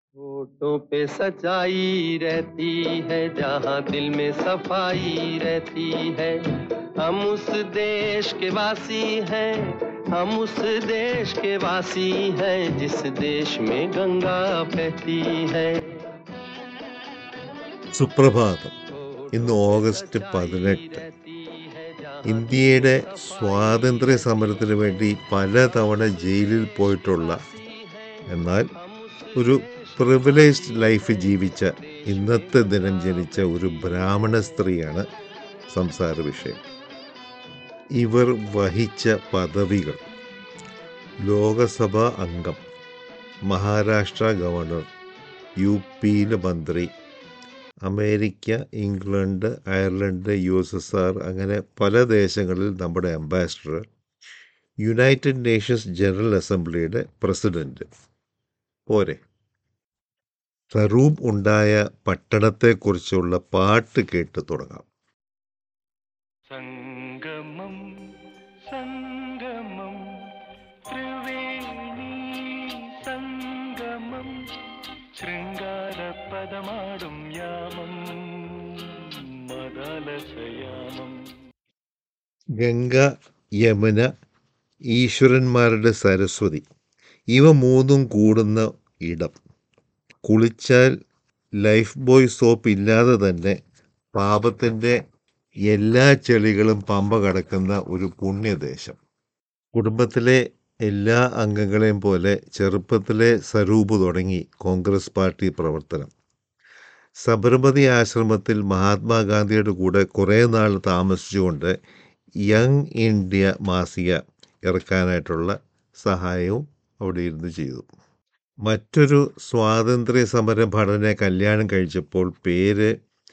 होठों पे सच्चाई रहती है जहाँ दिल में सफाई रहती है हम उस देश के वासी हैं हम उस देश के वासी हैं जिस देश में गंगा बहती है സുപ്രഭാതം ഇന്ന് ഓഗസ്റ്റ് പതിനെട്ട് ഇന്ത്യയുടെ സ്വാതന്ത്ര്യ സമരത്തിന് വേണ്ടി പലതവണ ജയിലിൽ പോയിട്ടുള്ള എന്നാൽ ഒരു പ്രിവിലേജ്ഡ് ലൈഫ് ജീവിച്ച ഇന്നത്തെ ദിനം ജനിച്ച ഒരു ബ്രാഹ്മണ സ്ത്രീയാണ് സംസാര വിഷയം ഇവർ വഹിച്ച പദവികൾ ലോകസഭാ അംഗം മഹാരാഷ്ട്ര ഗവർണർ യു പിയിലെ മന്ത്രി America England Ireland U S S R അങ്ങനെ പല ദേശങ്ങളിൽ നമ്മുടെ അംബാസിഡർ യുണൈറ്റഡ് നേഷൻസ് ജനറൽ അസംബ്ലിയുടെ പ്രസിഡന്റ് പോരെ സറൂബ് ഉണ്ടായ പട്ടണത്തെക്കുറിച്ചുള്ള പാട്ട് കേട്ട് തുടങ്ങാം സംഗമം സംഗമം ത്രിവേണി സംഗമം ശൃംഗാരപദമാടും യാമം മദാലസയാമം ഗംഗ യമുന ഈശ്വരന്മാരുടെ സരസ്വതി ഇവ മൂന്നും കൂടുന്ന ഇടം കുളിച്ചാൽ ലൈഫ് ബോയ് സോപ്പ് ഇല്ലാതെ തന്നെ പാപത്തിൻ്റെ എല്ലാ ചെളികളും പമ്പ കടക്കുന്ന ഒരു പുണ്യദേശം കുടുംബത്തിലെ എല്ലാ അംഗങ്ങളെയും പോലെ ചെറുപ്പത്തിലെ സ്വരൂപ് തുടങ്ങി കോൺഗ്രസ് പാർട്ടി പ്രവർത്തനം സബർമതി ആശ്രമത്തിൽ മഹാത്മാഗാന്ധിയുടെ കൂടെ കുറേ നാൾ താമസിച്ചുകൊണ്ട് യങ് ഇന്ത്യ മാസിക ഇറക്കാനായിട്ടുള്ള സഹായവും അവിടെ ഇരുന്ന് ചെയ്തു മറ്റൊരു സ്വാതന്ത്ര്യ സമര ഭടനെ കല്യാണം കഴിച്ചപ്പോൾ പേര്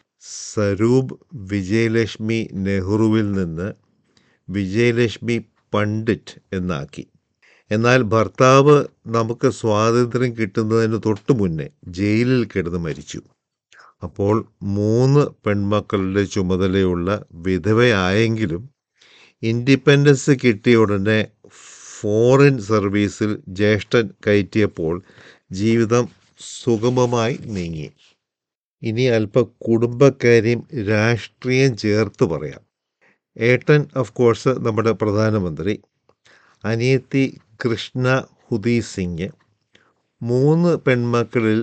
സരൂപ് വിജയലക്ഷ്മി നെഹ്റുവിൽ നിന്ന് വിജയലക്ഷ്മി പണ്ഡിറ്റ് എന്നാക്കി എന്നാൽ ഭർത്താവ് നമുക്ക് സ്വാതന്ത്ര്യം കിട്ടുന്നതിന് തൊട്ടു മുന്നേ ജയിലിൽ കിടന്ന് മരിച്ചു അപ്പോൾ മൂന്ന് പെൺമക്കളുടെ ചുമതലയുള്ള വിധവയായെങ്കിലും ഇൻഡിപെൻഡൻസ് കിട്ടിയ ഉടനെ ഫോറിൻ സർവീസിൽ ജ്യേഷ്ഠൻ കയറ്റിയപ്പോൾ ജീവിതം സുഗമമായി നീങ്ങി ഇനി അല്പ കുടുംബക്കാരെയും രാഷ്ട്രീയം ചേർത്ത് പറയാം ഏട്ടൻ ഓഫ് കോഴ്സ് നമ്മുടെ പ്രധാനമന്ത്രി അനിയത്തി കൃഷ്ണ ഹുദി സിംഗ് മൂന്ന് പെൺമക്കളിൽ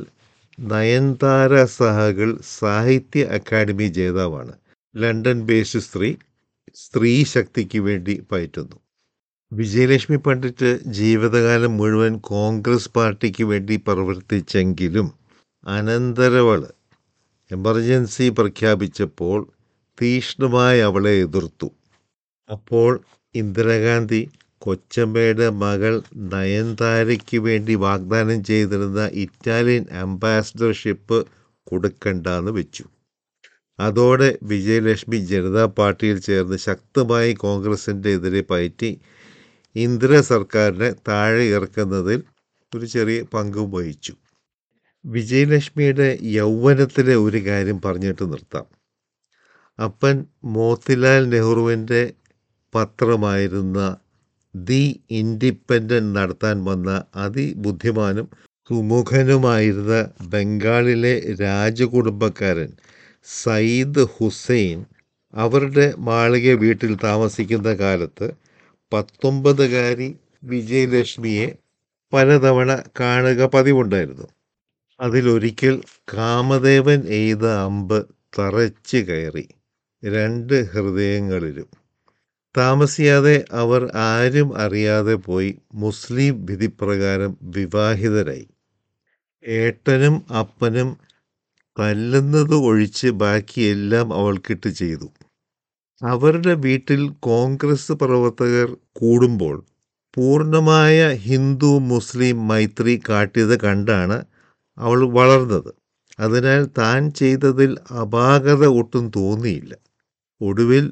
നയൻതാര സഹകൾ സാഹിത്യ അക്കാദമി ജേതാവാണ് ലണ്ടൻ ബേസ്ഡ് സ്ത്രീ സ്ത്രീ ശക്തിക്ക് വേണ്ടി പയറ്റുന്നു വിജയലക്ഷ്മി പണ്ഡിറ്റ് ജീവിതകാലം മുഴുവൻ കോൺഗ്രസ് പാർട്ടിക്ക് വേണ്ടി പ്രവർത്തിച്ചെങ്കിലും അനന്തരവള് എമർജൻസി പ്രഖ്യാപിച്ചപ്പോൾ തീക്ഷ്ണമായി അവളെ എതിർത്തു അപ്പോൾ ഇന്ദിരാഗാന്ധി കൊച്ചമ്മയുടെ മകൾ നയൻതാരയ്ക്ക് വേണ്ടി വാഗ്ദാനം ചെയ്തിരുന്ന ഇറ്റാലിയൻ അംബാസഡർഷിപ്പ് കൊടുക്കണ്ടെന്ന് വെച്ചു അതോടെ വിജയലക്ഷ്മി ജനതാ പാർട്ടിയിൽ ചേർന്ന് ശക്തമായി കോൺഗ്രസിൻ്റെ എതിരെ പയറ്റി ഇന്ദിര സർക്കാരിനെ താഴെ ഇറക്കുന്നതിൽ ഒരു ചെറിയ പങ്കും വഹിച്ചു വിജയലക്ഷ്മിയുടെ യൗവനത്തിലെ ഒരു കാര്യം പറഞ്ഞിട്ട് നിർത്താം അപ്പൻ മോത്തിലാൽ നെഹ്റുവിൻ്റെ പത്രമായിരുന്ന ദി ഇൻഡിപെൻഡൻ്റ് നടത്താൻ വന്ന അതിബുദ്ധിമാനും സുമുഖനുമായിരുന്ന ബംഗാളിലെ രാജകുടുംബക്കാരൻ സയ്യിദ് ഹുസൈൻ അവരുടെ മാളിക വീട്ടിൽ താമസിക്കുന്ന കാലത്ത് പത്തൊമ്പതുകാരി വിജയലക്ഷ്മിയെ പലതവണ കാണുക പതിവുണ്ടായിരുന്നു അതിലൊരിക്കൽ കാമദേവൻ എയ്ത അമ്പ് തറച്ച് കയറി രണ്ട് ഹൃദയങ്ങളിലും താമസിയാതെ അവർ ആരും അറിയാതെ പോയി മുസ്ലിം വിധിപ്രകാരം വിവാഹിതരായി ഏട്ടനും അപ്പനും തല്ലുന്നത് ഒഴിച്ച് ബാക്കിയെല്ലാം അവൾക്കിട്ട് ചെയ്തു അവരുടെ വീട്ടിൽ കോൺഗ്രസ് പ്രവർത്തകർ കൂടുമ്പോൾ പൂർണ്ണമായ ഹിന്ദു മുസ്ലിം മൈത്രി കാട്ടിയത് കണ്ടാണ് അവൾ വളർന്നത് അതിനാൽ താൻ ചെയ്തതിൽ അപാകത ഒട്ടും തോന്നിയില്ല ഒടുവിൽ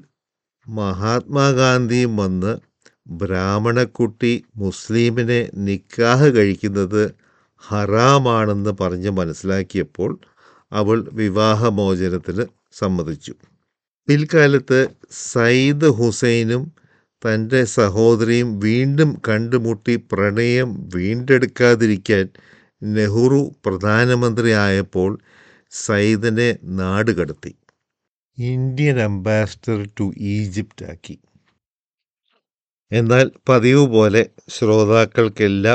മഹാത്മാഗാന്ധിയും വന്ന് ബ്രാഹ്മണക്കുട്ടി മുസ്ലിമിനെ നിക്കാഹ് കഴിക്കുന്നത് ഹറാമാണെന്ന് പറഞ്ഞ് മനസ്സിലാക്കിയപ്പോൾ അവൾ വിവാഹമോചനത്തിന് സമ്മതിച്ചു പിൽക്കാലത്ത് സയ്യിദ് ഹുസൈനും തൻ്റെ സഹോദരിയും വീണ്ടും കണ്ടുമുട്ടി പ്രണയം വീണ്ടെടുക്കാതിരിക്കാൻ നെഹ്റു പ്രധാനമന്ത്രിയായപ്പോൾ സയ്യിദിനെ നാടുകടത്തി ഇന്ത്യൻ അംബാസഡർ ടു ഈജിപ്റ്റ് ആക്കി എന്നാൽ പതിവ് പോലെ ശ്രോതാക്കൾക്കെല്ലാം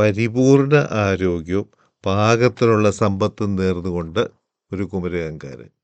പരിപൂർണ ആരോഗ്യവും പാകത്തിനുള്ള സമ്പത്തും നേർന്നുകൊണ്ട് ഒരു കുമരകങ്കാരൻ